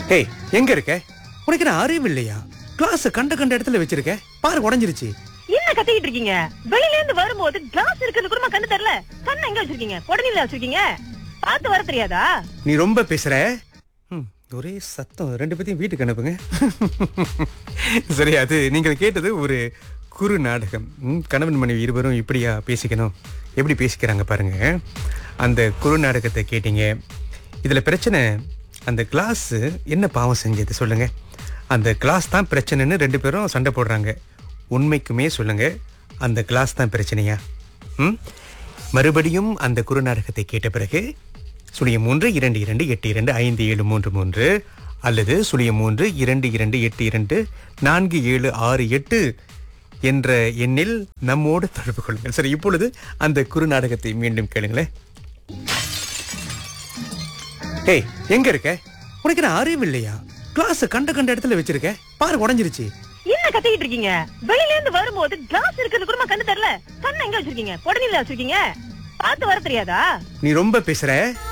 ஏய் எங்க இருக்க உனக்கு நான் அறிவு இல்லையா கிளாஸ் கண்ட கண்ட இடத்துல வச்சிருக்க பாரு உடைஞ்சிருச்சு என்ன கத்திக்கிட்டு இருக்கீங்க வெளியில இருந்து வரும்போது கிளாஸ் இருக்குன்னு கூட கண்ணு தெரியல கண்ணை எங்க வச்சிருக்கீங்க உடனே வச்சிருக்கீங்க பார்த்து வர தெரியாதா நீ ரொம்ப பேசுற ம், ஒரே சத்தம் ரெண்டு பேத்தையும் வீட்டுக்கு அனுப்புங்க சரி அது நீங்கள் கேட்டது ஒரு குறு நாடகம் ம், கணவன் மனைவி இருவரும் இப்படியா பேசிக்கணும் எப்படி பேசிக்கிறாங்க பாருங்க அந்த குறு நாடகத்தை கேட்டீங்க இதுல பிரச்சனை அந்த கிளாஸ் என்ன பாவம் செஞ்சது சொல்லுங்க அந்த கிளாஸ் தான் பிரச்சனைன்னு ரெண்டு பேரும் சண்டை போடுறாங்க உண்மைக்குமே சொல்லுங்க அந்த கிளாஸ் தான் பிரச்சனையா ம் மறுபடியும் அந்த குறுநாடகத்தை கேட்ட பிறகு சுழியம் மூன்று இரண்டு இரண்டு எட்டு இரண்டு ஐந்து ஏழு மூன்று மூன்று அல்லது சுழியம் மூன்று இரண்டு இரண்டு எட்டு இரண்டு நான்கு ஏழு ஆறு எட்டு என்ற எண்ணில் நம்மோடு தொடர்பு கொள்ளுங்கள் சரி இப்பொழுது அந்த குறுநாடகத்தை மீண்டும் கேளுங்களேன் ஏய் எங்க இருக்க உனக்கு நான் அறிவு இல்லையா கிளாஸ் கண்ட கண்ட இடத்துல வச்சிருக்க பாரு உடைஞ்சிருச்சு என்ன கத்திக்கிட்டு இருக்கீங்க வெளியில இருந்து வரும்போது கிளாஸ் இருக்குன்னு கூட கண்ணு தெரியல கண்ணை எங்க வச்சிருக்கீங்க உடனே வச்சிருக்கீங்க பார்த்து வர தெரியாதா நீ ரொம்ப பேசுற